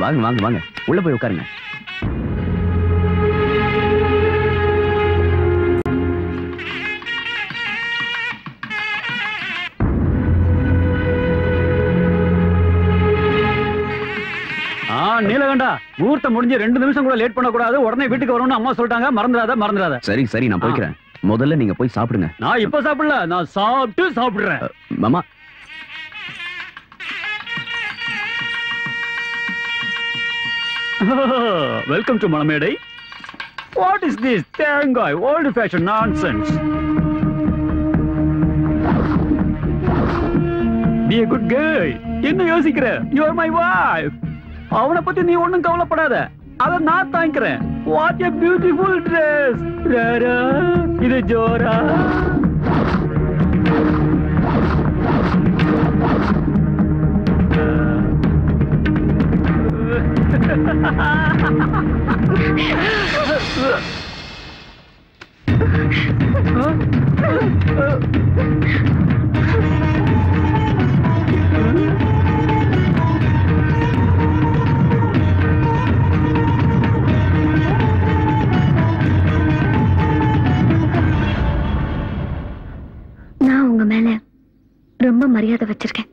வாங்க வாங்க வாங்க உள்ள போய் உட்காருங்க ஆ நீலகண்டா முகூர்த்த முடிஞ்சு ரெண்டு நிமிஷம் கூட லேட் பண்ணக்கூடாது உடனே வீட்டுக்கு வரணும்னு அம்மா சொல்லிட்டாங்க மறந்துடாத மறந்துடாத சரி சரி நான் போய்க்கிறேன் முதல்ல நீங்க போய் சாப்பிடுங்க நான் இப்ப சாப்பிடல நான் சாப்பிட்டு சாப்பிடுறேன் மாமா வெல்கம் டு மணமேடை வாட் இஸ் திஸ் தேங்காய் old fashion nonsense be a good girl என்ன யோசிக்கிற யூ ஆர் மை வைஃப் அவனை பத்தி நீ ஒண்ணும் கவலைப்படாத அத நான் தாங்கிக்கிறேன் வாட் a பியூட்டிஃபுல் ட்ரெஸ் ரேரா இது ஜோரா நான் உங்க மேல ரொம்ப மரியாதை வச்சிருக்கேன்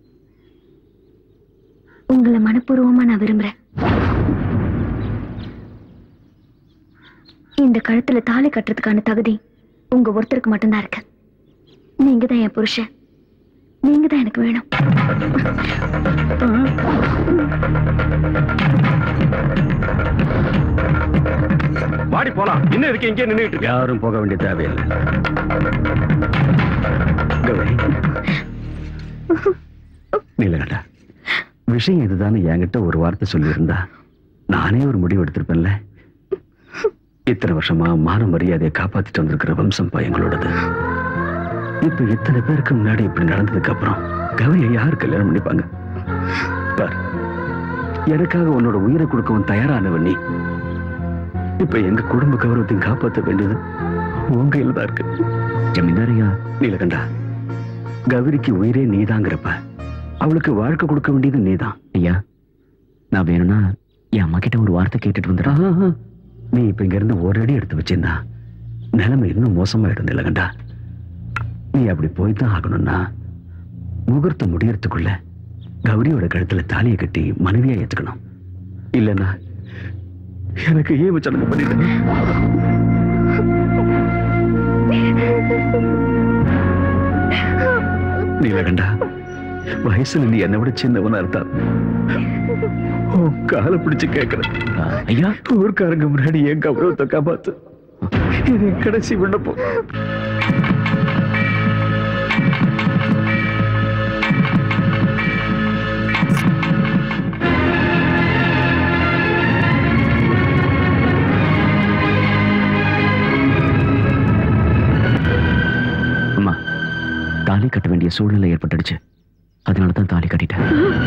உங்களை மனப்பூர்வமா நான் விரும்புறேன் இந்த கழுத்துல தாலி கட்டுறதுக்கான தகுதி உங்க ஒருத்தருக்கு மட்டும்தான் இருக்கு நீங்க தான் என் புருஷன் நீங்க தான் எனக்கு வேணும் வாடி போலாம் இன்னும் இருக்கு இங்கே நின்னுட்டு இருக்க யாரும் போக வேண்டிய தேவையில்லை கௌரி நீலகண்டா விஷயம் இதுதானே என்கிட்ட ஒரு வார்த்தை சொல்லியிருந்தா நானே ஒரு முடிவு எடுத்திருப்பேன்ல இத்தனை வருஷமா மான மரியாதையை காப்பாத்திட்டு வந்திருக்கிற வம்சம் பா எங்களோடது இப்ப இத்தனை பேருக்கு முன்னாடி இப்படி நடந்ததுக்கு அப்புறம் கௌரியை யார் கல்யாணம் பண்ணிப்பாங்க பார் எனக்காக உன்னோட உயிரை கொடுக்கவும் தயாரானவன் நீ இப்ப எங்க குடும்ப கௌரவத்தையும் காப்பாற்ற வேண்டியது உங்க கையில தான் இருக்கு ஜமீன்தாரையா நீலகண்டா கௌரிக்கு உயிரே நீதாங்கிறப்ப அவளுக்கு வாழ்க்கை கொடுக்க வேண்டியது நீதான் ஐயா நான் வேணும்னா என் அம்மா கிட்ட ஒரு வார்த்தை கேட்டுட்டு வந்துடா நீ இப்ப இங்க இருந்து ஒரு அடி எடுத்து வச்சிருந்தா நிலைமை இன்னும் மோசமாயிடும் நீலகண்டா நீ அப்படி போய் தான் ஆகணும்னா முகூர்த்தம் முடியறதுக்குள்ள கௌரியோட கழுத்துல தாலியை கட்டி மனைவியா ஏத்துக்கணும் இல்லைன்னா எனக்கு ஏன் சடங்கு பண்ணிட்டு நீலகண்டா வயசுல நீ என்னை விட சின்னவனா இருந்தா உன் காலை பிடிச்சு கேட்கிறேன் ஐயா ஊர்க்காரங்க முன்னாடி என் கௌரவத்தை காப்பாத்து இது என் கடைசி விண்ணப்பம் அம்மா தாலி கட்ட வேண்டிய சூழ்நிலை ஏற்பட்டுடுச்சு அதனால தான் தாலி கட்டிட்டேன்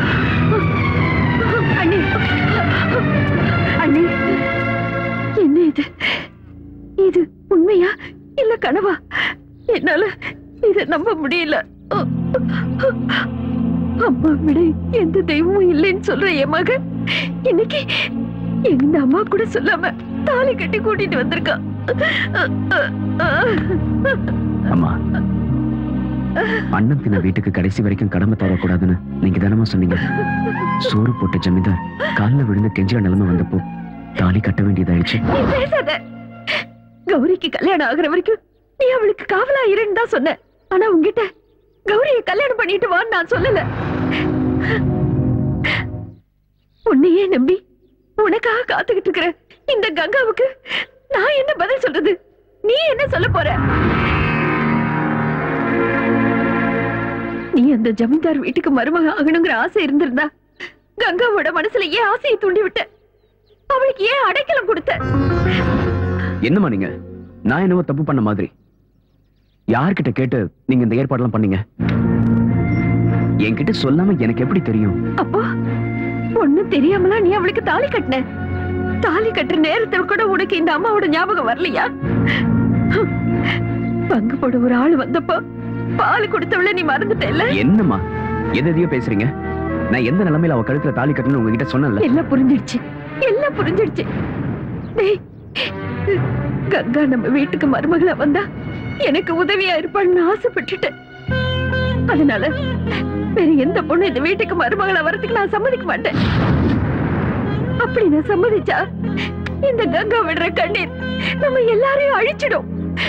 அண்ணி அண்ணி என்ன இது இது உண்மையா இல்ல கனவா என்னால இத நம்ப முடியல அம்மா விட எந்த தெய்வமும் இல்லைன்னு சொல்ற என் மகன் இன்னைக்கு எந்த அம்மா கூட சொல்லாம தாலி கட்டி கூட்டிட்டு வந்திருக்கா அம்மா அண்ணன் தின வீட்டுக்கு கடைசி வரைக்கும் கடமை தரக்கூடாதுன்னு நீங்க தானமா சொன்னீங்க சோறு போட்ட ஜமீன்தார் கால்ல விழுந்து கெஞ்சிற நிலைமை வந்தப்போ தாலி கட்ட வேண்டியதாயிடுச்சு நீ பேசாத கௌரிக்கு கல்யாணம் ஆகுற வரைக்கும் நீ அவளுக்கு காவலா இருன்னு தான் சொன்ன ஆனா உன்கிட்ட கௌரிய கல்யாணம் பண்ணிட்டு வான்னு நான் சொல்லல உன்னையே நம்பி உனக்காக காத்துக்கிட்டு இருக்கிற இந்த கங்காவுக்கு நான் என்ன பதில் சொல்றது நீ என்ன சொல்ல போற நீ அந்த ஜமீன்தார் வீட்டுக்கு மருமக ஆகணுங்கிற ஆசை இருந்திருந்தா கங்காவோட மனசுல ஏன் ஆசையை தூண்டி விட்ட அவளுக்கு ஏன் அடைக்கலம் கொடுத்த என்னம்மா நீங்க நான் என்னவோ தப்பு பண்ண மாதிரி யார்கிட்ட கேட்டு நீங்க இந்த ஏற்பாடெல்லாம் பண்ணீங்க என்கிட்ட சொல்லாம எனக்கு எப்படி தெரியும் அப்போ ஒண்ணும் தெரியாமலா நீ அவளுக்கு தாலி கட்டின தாலி கட்டுற நேரத்துல கூட உனக்கு இந்த அம்மாவோட ஞாபகம் வரலையா பங்கு போட ஒரு ஆள் வந்தப்போ பால் கொடுத்தவள நீ மறந்துட்டல என்னம்மா எது எதையோ பேசுறீங்க நான் எந்த நிலைமையில அவ கழுத்துல தாலி கட்டணும்னு உங்ககிட்ட சொன்னேன்ல எல்லாம் புரிஞ்சிடுச்சு எல்லாம் புரிஞ்சிடுச்சு டேய், கங்கா நம்ம வீட்டுக்கு மருமகளா வந்தா எனக்கு உதவியா இருப்பான்னு ஆசைப்பட்டுட்டேன் அதனால வேற எந்த பொண்ணு இந்த வீட்டுக்கு மருமகளா வரதுக்கு நான் சம்மதிக்க மாட்டேன் அப்படி நான் சம்மதிச்சா இந்த கங்கா விடுற கண்ணீர் நம்ம எல்லாரையும் அழிச்சிடும்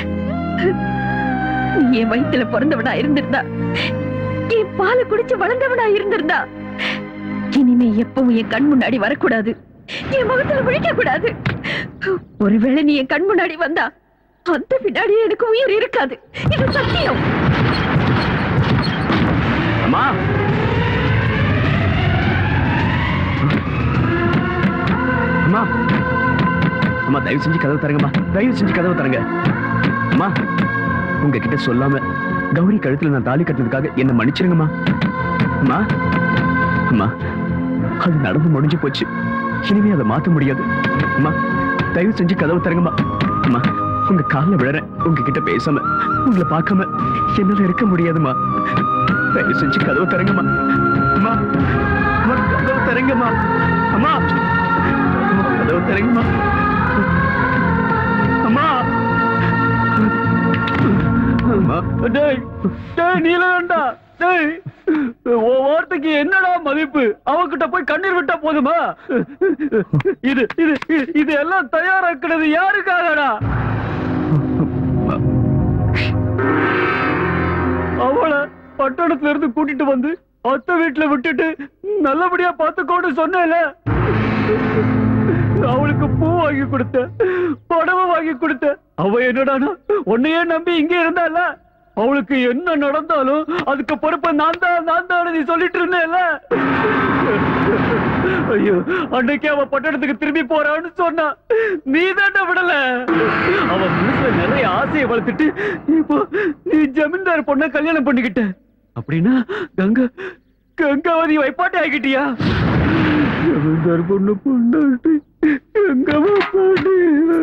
நீ என் வயித்துல பிறந்தவனா இருந்திருந்தா என் பாலை குடிச்சு வளர்ந்தவனா இருந்திருந்தா இனிமே எப்பவும் என் கண் முன்னாடி வரக்கூடாது என் முகத்துல விழிக்க கூடாது ஒருவேளை நீ என் கண் முன்னாடி வந்தா அந்த பின்னாடி எனக்கு உயிர் இருக்காது இது சத்தியம் அம்மா அம்மா அம்மா தயவு செஞ்சு கதவு தரங்கம்மா தயவு செஞ்சு கதவு தரங்க அம்மா உங்ககிட்ட சொல்லாம கௌரி கழுத்துல நான் தாலி கட்டினதுக்காக என்ன மன்னிச்சிருங்கம்மா அம்மா அம்மா அது நடந்து முடிஞ்சு போச்சு இனிமே அதை மாத்த முடியாது அம்மா தயவு செஞ்சு கதவு தரங்கம்மா அம்மா உங்க கால்ல விழறேன் உங்ககிட்ட பேசாம உங்களை பார்க்காம என்னால இருக்க முடியாதும்மா தயவு செஞ்சு கதவு தரங்கம்மா அம்மா அம்மா கதவு தரங்கம்மா அம்மா அம்மா, கதவு தரங்கம்மா அம்மா அம்மா டேய் டேய் நீலகண்டா டேய் உன் வார்த்தைக்கு என்னடா மதிப்பு அவகிட்ட போய் கண்ணீர் விட்டா போதுமா இது இது இது- இது எல்லாம் தயாராக்குறது யாருக்காகடா அவளை பட்டணத்துல இருந்து கூட்டிட்டு வந்து அத்தை வீட்டுல விட்டுட்டு நல்லபடியா பாத்துக்கோன்னு சொன்னேல அவளுக்கு பூ வாங்கி கொடுத்த புடவை வாங்கி கொடுத்த அவ என்னடானா உன்னையே நம்பி இங்க இருந்தால அவளுக்கு என்ன நடந்தாலும் அதுக்கு பொறுப்பை நான் தான் நான் தான் நீ சொல்லிட்டு இருந்தேல ஐயோ அன்னைக்கு அவ பட்டணத்துக்கு திரும்பி போறான்னு சொன்னா நீ தாண்டா விடல அவ மனசுல நிறைய ஆசையை வளர்த்துட்டு இப்போ நீ ஜமீன்தார் பொண்ண கல்யாணம் பண்ணிக்கிட்ட அப்படின்னா கங்கா கங்காவதி வைப்பாட்டி ஆகிட்டியா ஜமீன்தார் பொண்ணு பொண்ணாட்டி கங்கா வைப்பாட்டி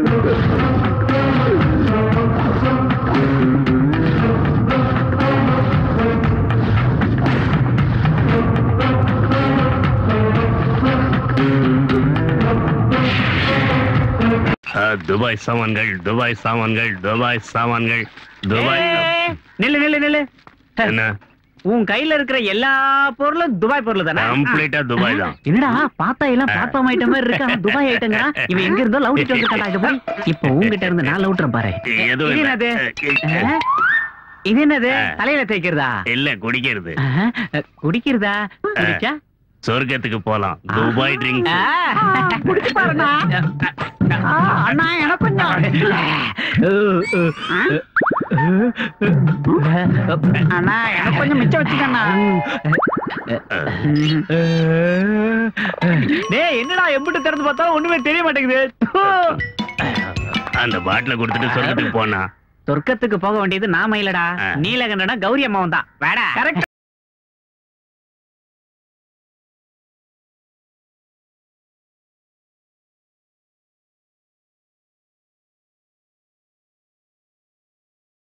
அஹ், துபாய் சாமான்கள் துபாய் சாமான்கள் துபாய் சாமான்கள் துபாய் ஏய், நில்லு நில்லு நில்லு என்ன உன் கையில இருக்கிற எல்லா பொருளும் துபாய் பொருள் தானே கம்ப்ளீட்டா துபாய் தான் என்னடா பார்த்தா எல்லாம் பிளாட்ஃபார்ம் ஐட்டம் மாதிரி இருக்கு ஆனா துபாய் ஐட்டங்கா இவன் எங்க இருந்தோ லவுட்டிட்டு வந்துட்டாடா இது போய் இப்போ உங்ககிட்ட இருந்து நான் லவுட்டுறேன் பாரு எதுவும் இது இல்ல. என்னது அஹ், ஆ? இது என்னது ஆ. தலையில தேய்க்கிறதா இல்ல குடிக்கிறது ஆஹா, குடிக்கிறதா குடிச்சா சொர்க்கத்துக்கு போலாம் துபாய் ட்ரிங்க் ஆ, குடிச்சு பாருண்ணா ஆ, அண்ணா எனக்கு கொஞ்சம் அண்ணா எனக்கு கொஞ்சம் மிச்சம் வச்சுக்கண்ணா டேய் என்னடா எம்பிட்டு திறந்து பார்த்தா ஒண்ணுமே தெரிய மாட்டேங்குது அந்த பாட்டில கொடுத்துட்டு சொர்க்கத்துக்கு போனா சொர்க்கத்துக்கு போக வேண்டியது நாம இல்லடா ஆ. நீலகண்டனா கௌரி அம்மாவும் தான் வேடா கரெக்ட்